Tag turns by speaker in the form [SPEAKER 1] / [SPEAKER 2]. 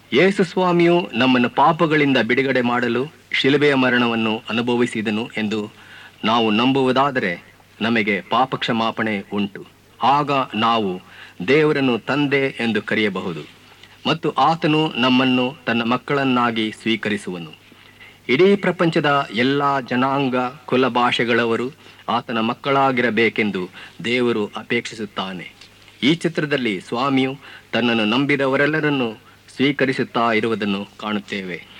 [SPEAKER 1] ಯೇಸು ಸ್ವಾಮಿಯು ನಮ್ಮನ್ನು ಪಾಪಗಳಿಂದ ಬಿಡುಗಡೆ ಮಾಡಲು ಶಿಲುಬೆಯ ಮರಣವನ್ನು ಅನುಭವಿಸಿದನು ಎಂದು ನಾವು ನಂಬುವುದಾದರೆ ನಮಗೆ ಪಾಪ ಕ್ಷಮಾಪಣೆ ಉಂಟು ಆಗ ನಾವು ದೇವರನ್ನು ತಂದೆ ಎಂದು ಕರೆಯಬಹುದು ಮತ್ತು ಆತನು ನಮ್ಮನ್ನು ತನ್ನ ಮಕ್ಕಳನ್ನಾಗಿ ಸ್ವೀಕರಿಸುವನು ಇಡೀ ಪ್ರಪಂಚದ ಎಲ್ಲ ಜನಾಂಗ ಕುಲ ಭಾಷೆಗಳವರು ಆತನ ಮಕ್ಕಳಾಗಿರಬೇಕೆಂದು ದೇವರು ಅಪೇಕ್ಷಿಸುತ್ತಾನೆ ಈ ಚಿತ್ರದಲ್ಲಿ ಸ್ವಾಮಿಯು ತನ್ನನ್ನು ನಂಬಿದವರೆಲ್ಲರನ್ನು ಸ್ವೀಕರಿಸುತ್ತಾ ಇರುವುದನ್ನು ಕಾಣುತ್ತೇವೆ